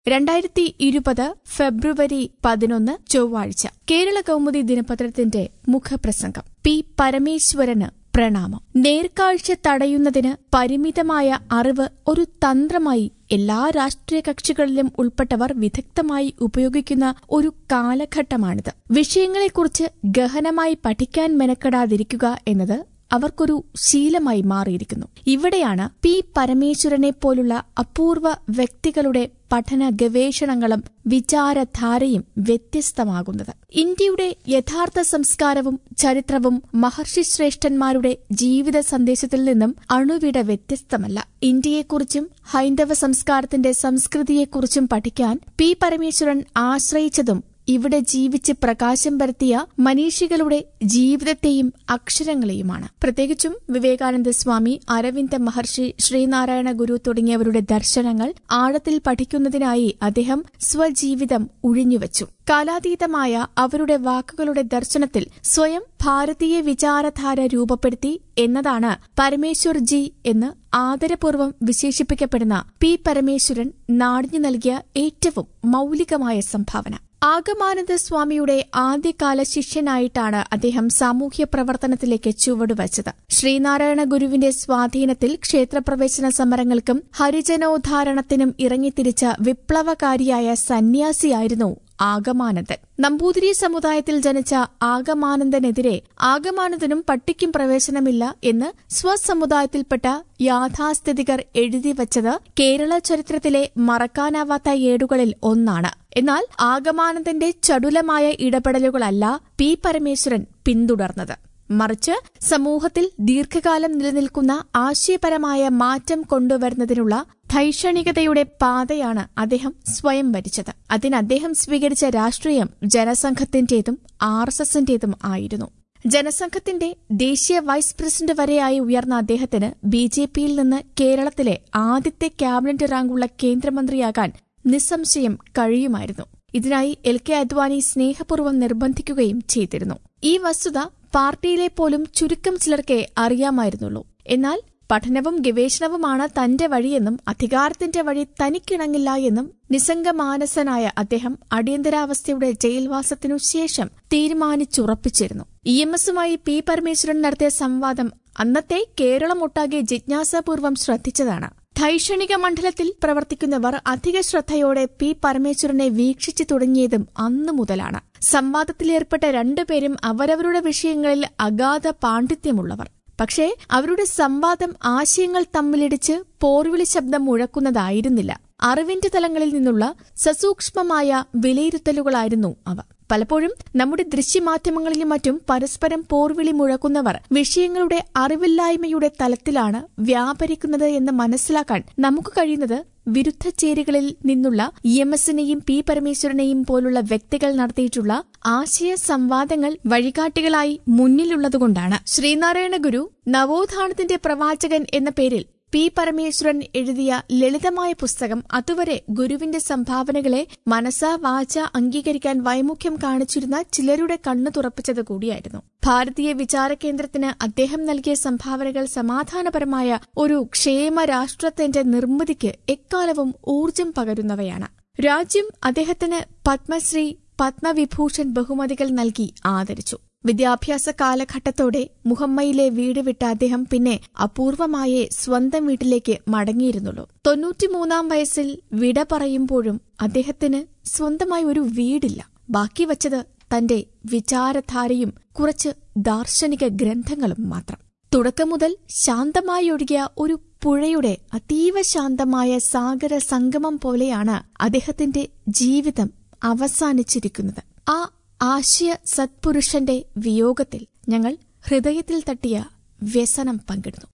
രണ്ടായിരത്തി ഇരുപത് ഫെബ്രുവരി പതിനൊന്ന് ചൊവ്വാഴ്ച കേരള കൗമുദി ദിനപത്രത്തിന്റെ മുഖപ്രസംഗം പി പരമേശ്വരന് പ്രണാമം നേർക്കാഴ്ച തടയുന്നതിന് പരിമിതമായ അറിവ് ഒരു തന്ത്രമായി എല്ലാ രാഷ്ട്രീയ കക്ഷികളിലും ഉൾപ്പെട്ടവർ വിദഗ്ധമായി ഉപയോഗിക്കുന്ന ഒരു കാലഘട്ടമാണിത് വിഷയങ്ങളെക്കുറിച്ച് ഗഹനമായി പഠിക്കാൻ മെനക്കെടാതിരിക്കുക എന്നത് അവർക്കൊരു ശീലമായി മാറിയിരിക്കുന്നു ഇവിടെയാണ് പി പരമേശ്വരനെ പോലുള്ള അപൂർവ വ്യക്തികളുടെ പഠന ഗവേഷണങ്ങളും വിചാരധാരയും വ്യത്യസ്തമാകുന്നത് ഇന്ത്യയുടെ യഥാർത്ഥ സംസ്കാരവും ചരിത്രവും മഹർഷിശ്രേഷ്ഠന്മാരുടെ ജീവിത സന്ദേശത്തിൽ നിന്നും അണുവിട വ്യത്യസ്തമല്ല ഇന്ത്യയെക്കുറിച്ചും ഹൈന്ദവ സംസ്കാരത്തിന്റെ സംസ്കൃതിയെക്കുറിച്ചും പഠിക്കാൻ പി പരമേശ്വരൻ ആശ്രയിച്ചതും ഇവിടെ ജീവിച്ച് പ്രകാശം പരത്തിയ മനീഷികളുടെ ജീവിതത്തെയും അക്ഷരങ്ങളെയുമാണ് പ്രത്യേകിച്ചും വിവേകാനന്ദ സ്വാമി അരവിന്ദ മഹർഷി ശ്രീനാരായണ ഗുരു തുടങ്ങിയവരുടെ ദർശനങ്ങൾ ആഴത്തിൽ പഠിക്കുന്നതിനായി അദ്ദേഹം സ്വജീവിതം ഉഴിഞ്ഞുവച്ചു കാലാതീതമായ അവരുടെ വാക്കുകളുടെ ദർശനത്തിൽ സ്വയം ഭാരതീയ വിചാരധാര രൂപപ്പെടുത്തി എന്നതാണ് പരമേശ്വർ ജി എന്ന് ആദരപൂർവ്വം വിശേഷിപ്പിക്കപ്പെടുന്ന പി പരമേശ്വരൻ നാടിനു നൽകിയ ഏറ്റവും മൌലികമായ സംഭാവന ആഗമാനന്ദ സ്വാമിയുടെ ആദ്യകാല ശിഷ്യനായിട്ടാണ് അദ്ദേഹം സാമൂഹ്യ പ്രവർത്തനത്തിലേക്ക് ചുവടുവച്ചത് ശ്രീനാരായണ ഗുരുവിന്റെ സ്വാധീനത്തിൽ ക്ഷേത്രപ്രവേശന സമരങ്ങൾക്കും ഹരിജനോദ്ധാരണത്തിനും ഇറങ്ങിത്തിരിച്ച വിപ്ലവകാരിയായ സന്യാസിയായിരുന്നു ആഗമാനന്ദൻ നമ്പൂതിരി സമുദായത്തിൽ ജനിച്ച ആഗമാനന്ദനെതിരെ ആഗമാനന്ദനും പട്ടിക്കും പ്രവേശനമില്ല എന്ന് സ്വസമുദായത്തിൽപ്പെട്ട യാഥാസ്ഥിതികർ എഴുതിവച്ചത് കേരള ചരിത്രത്തിലെ മറക്കാനാവാത്ത ഏടുകളിൽ ഒന്നാണ് എന്നാൽ ആഗമാനന്ദന്റെ ചടുലമായ ഇടപെടലുകളല്ല പി പരമേശ്വരൻ പിന്തുടർന്നത് മറിച്ച് സമൂഹത്തിൽ ദീർഘകാലം നിലനിൽക്കുന്ന ആശയപരമായ മാറ്റം കൊണ്ടുവരുന്നതിനുള്ള ധൈഷണികതയുടെ പാതയാണ് അദ്ദേഹം സ്വയം വരിച്ചത് അതിന് അദ്ദേഹം സ്വീകരിച്ച രാഷ്ട്രീയം ജനസംഘത്തിന്റേതും ആർ എസ് എസിന്റേതും ആയിരുന്നു ജനസംഘത്തിന്റെ ദേശീയ വൈസ് പ്രസിഡന്റ് വരെയായി ഉയർന്ന അദ്ദേഹത്തിന് ബി ജെ പിയിൽ നിന്ന് കേരളത്തിലെ ആദ്യത്തെ ക്യാബിനറ്റ് റാങ്കുള്ള കേന്ദ്രമന്ത്രിയാകാൻ നിസ്സംശയം കഴിയുമായിരുന്നു ഇതിനായി എൽ കെ അദ്വാനി സ്നേഹപൂർവ്വം നിർബന്ധിക്കുകയും ചെയ്തിരുന്നു ഈ വസ്തുത പാർട്ടിയിലെ പോലും ചുരുക്കം ചിലർക്കേ അറിയാമായിരുന്നുള്ളൂ എന്നാൽ പഠനവും ഗവേഷണവുമാണ് തന്റെ വഴിയെന്നും അധികാരത്തിന്റെ വഴി തനിക്കിണങ്ങില്ല എന്നും നിസ്സംഗമാനസനായ അദ്ദേഹം അടിയന്തരാവസ്ഥയുടെ ജയിൽവാസത്തിനു ശേഷം തീരുമാനിച്ചുറപ്പിച്ചിരുന്നു ഇ എം എസുമായി പി പരമേശ്വരൻ നടത്തിയ സംവാദം അന്നത്തെ കേരളമൊട്ടാകെ ജിജ്ഞാസാപൂർവം ശ്രദ്ധിച്ചതാണ് ധൈഷണിക മണ്ഡലത്തിൽ പ്രവർത്തിക്കുന്നവർ അധിക ശ്രദ്ധയോടെ പി പരമേശ്വരനെ വീക്ഷിച്ചു തുടങ്ങിയതും അന്നു മുതലാണ് സംവാദത്തിലേർപ്പെട്ട രണ്ടുപേരും അവരവരുടെ വിഷയങ്ങളിൽ അഗാധ പാണ്ഡിത്യമുള്ളവർ പക്ഷേ അവരുടെ സംവാദം ആശയങ്ങൾ തമ്മിലിടിച്ച് പോർവിളി ശബ്ദം മുഴക്കുന്നതായിരുന്നില്ല അറിവിന്റെ തലങ്ങളിൽ നിന്നുള്ള സസൂക്ഷ്മമായ വിലയിരുത്തലുകളായിരുന്നു അവ പലപ്പോഴും നമ്മുടെ ദൃശ്യമാധ്യമങ്ങളിലും മറ്റും പരസ്പരം പോർവിളി മുഴക്കുന്നവർ വിഷയങ്ങളുടെ അറിവില്ലായ്മയുടെ തലത്തിലാണ് വ്യാപരിക്കുന്നത് എന്ന് മനസ്സിലാക്കാൻ നമുക്ക് കഴിയുന്നത് വിരുദ്ധ ചേരികളിൽ നിന്നുള്ള ഇ എം എസിനെയും പി പരമേശ്വരനെയും പോലുള്ള വ്യക്തികൾ നടത്തിയിട്ടുള്ള ആശയ സംവാദങ്ങൾ വഴികാട്ടികളായി മുന്നിലുള്ളതുകൊണ്ടാണ് ശ്രീനാരായണ ഗുരു നവോത്ഥാനത്തിന്റെ പ്രവാചകൻ എന്ന പേരിൽ പി പരമേശ്വരൻ എഴുതിയ ലളിതമായ പുസ്തകം അതുവരെ ഗുരുവിന്റെ സംഭാവനകളെ മനസ്സാ വാച അംഗീകരിക്കാൻ വൈമുഖ്യം കാണിച്ചിരുന്ന ചിലരുടെ കണ്ണു തുറപ്പിച്ചത് കൂടിയായിരുന്നു ഭാരതീയ വിചാര കേന്ദ്രത്തിന് അദ്ദേഹം നൽകിയ സംഭാവനകൾ സമാധാനപരമായ ഒരു ക്ഷേമ രാഷ്ട്രത്തിന്റെ നിർമ്മിതിക്ക് എക്കാലവും ഊർജം പകരുന്നവയാണ് രാജ്യം അദ്ദേഹത്തിന് പത്മശ്രീ പത്മവിഭൂഷൺ ബഹുമതികൾ നൽകി ആദരിച്ചു വിദ്യാഭ്യാസ കാലഘട്ടത്തോടെ മുഹമ്മയിലെ വീട് വിട്ട അദ്ദേഹം പിന്നെ അപൂർവമായേ സ്വന്തം വീട്ടിലേക്ക് മടങ്ങിയിരുന്നുള്ളൂ തൊണ്ണൂറ്റിമൂന്നാം വയസ്സിൽ വിട പറയുമ്പോഴും അദ്ദേഹത്തിന് സ്വന്തമായി ഒരു വീടില്ല ബാക്കി വച്ചത് തന്റെ വിചാരധാരയും കുറച്ച് ദാർശനിക ഗ്രന്ഥങ്ങളും മാത്രം തുടക്കം മുതൽ ശാന്തമായി ഒഴുകിയ ഒരു പുഴയുടെ അതീവ ശാന്തമായ സാഗര സംഗമം പോലെയാണ് അദ്ദേഹത്തിന്റെ ജീവിതം അവസാനിച്ചിരിക്കുന്നത് ആ ആശയ സത്പുരുഷന്റെ വിയോഗത്തിൽ ഞങ്ങൾ ഹൃദയത്തിൽ തട്ടിയ വ്യസനം പങ്കിടുന്നു